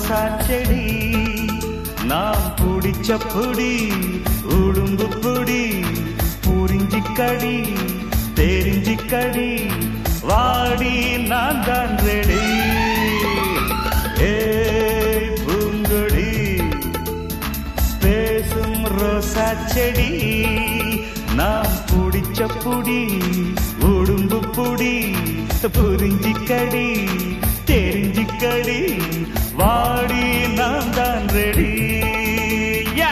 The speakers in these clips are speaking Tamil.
ரோசா செடி நாம் பிடிச்ச பொடி உடும்பு பொடி புரிஞ்சிக்கடி தெரிஞ்சிக்கடி வாடி நான் தான் ரெடி ஏய் பூங்கொடி பேசும் ரோசா செடி நாம் பிடிச்ச புடி உடும்பு புடி புரிஞ்சிக்கடி தெரிஞ்சிக்கடி வாடி நாம் தான் ரெடி யா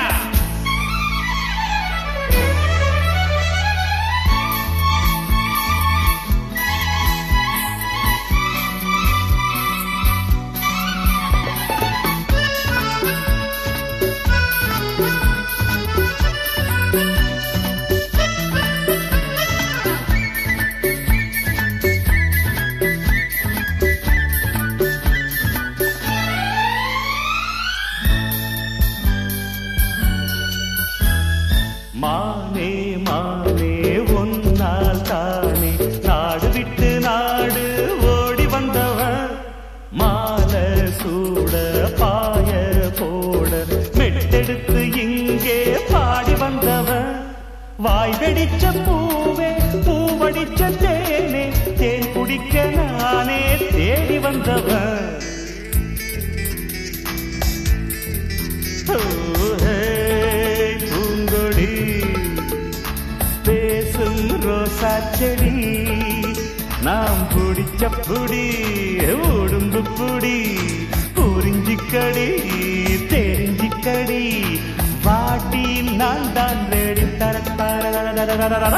மானே மானே ஒன்னால் தானே நாடு விட்டு நாடு ஓடி வந்தவன் மாலை சூட பாய போட மெட்டெடுத்து இங்கே பாடி வந்தவன் வாய் வெடிச்ச பூவே பூவடிச்ச தேனே தேன் குடிக்க நானே தேடி வந்தவன் பூங்கொடி பேசும் ரோசா செடி நாம் பிடிச்ச புடி உடும்பு புடி புரிஞ்சிக்கடி தெரிஞ்சிக்கடி வாட்டி நான் தான் ரெடி தர தர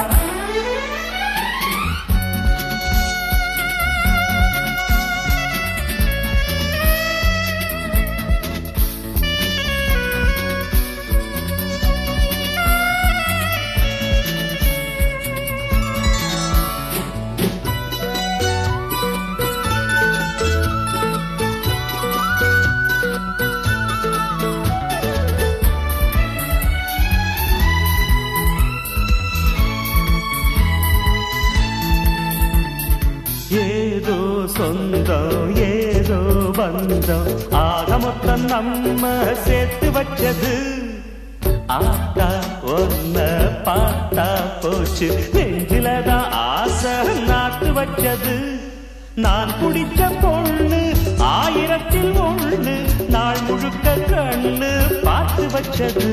ஏதோ சொந்தம் ஏதோ பந்தம் ஆக மொத்தம் நம்ம சேர்த்து வச்சது ஆத்தா ஒன்ன பார்த்தா போச்சு நெஞ்சிலதான் ஆசை நாத்து வச்சது நான் குடிச்ச பொண்ணு ஆயிரத்தில் ஒண்ணு நாள் முழுக்க கண்ணு பார்த்து வச்சது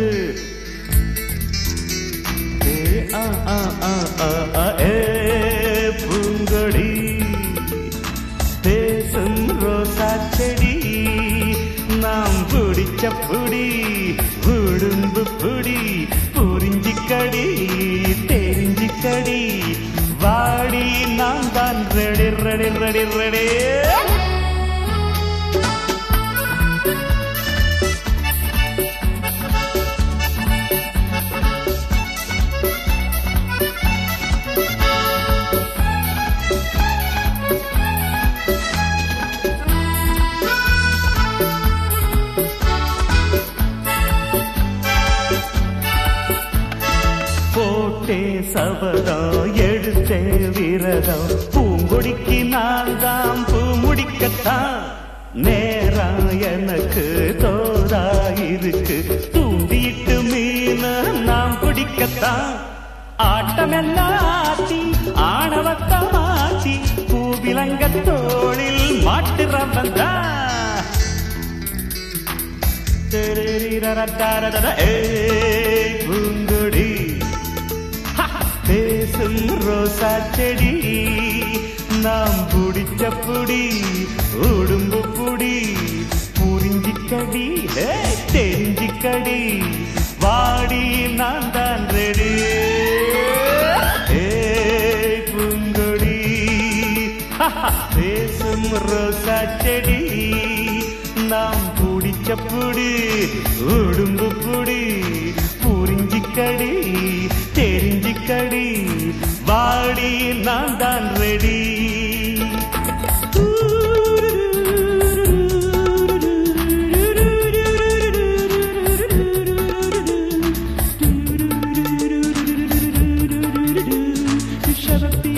ஏ ஆ ஆ ஆ ஆ ஆ ஏ பூங்கொடி பேசும் ரோசா செடி நாம் பிடிச்ச புடி உடும்பு புடி புரிஞ்சிக்கடி தெரிஞ்சிக்கடி வாடி நான் தான் ரெடி ரெடி ரெடி ரெடி போட்டே சபதம் எடுத்தே விரதம் பூங்கொடிக்கு நான் தான் பூ முடிக்கத்தான் நேரம் எனக்கு தோதா இருக்கு தூண்டிட்டு மீன நாம் பிடிக்கத்தான் ஆட்டமெல்லாம் ஆட்டி ஆணவத்தை மாட்டி பூவிலங்க தோளில் மாட்டுறவன் தான் ஏய் பூங்கொடி பேசும் ரோசா செடி நாம் பிடிச்ச புடி உடும்பு புடி புரிஞ்சிக்கடி ஏய், தெரிஞ்சிக்கடி வாடி நான் தான் ரெடி ஏய் பூங்கொடி பேசும் ரோசா செடி நாம் பிடிச்ச புடி உடும்பு புடி புரிஞ்சிக்கடி தெரிஞ்சிக்கடி வாடி நான் தான் ரெடி Shut up,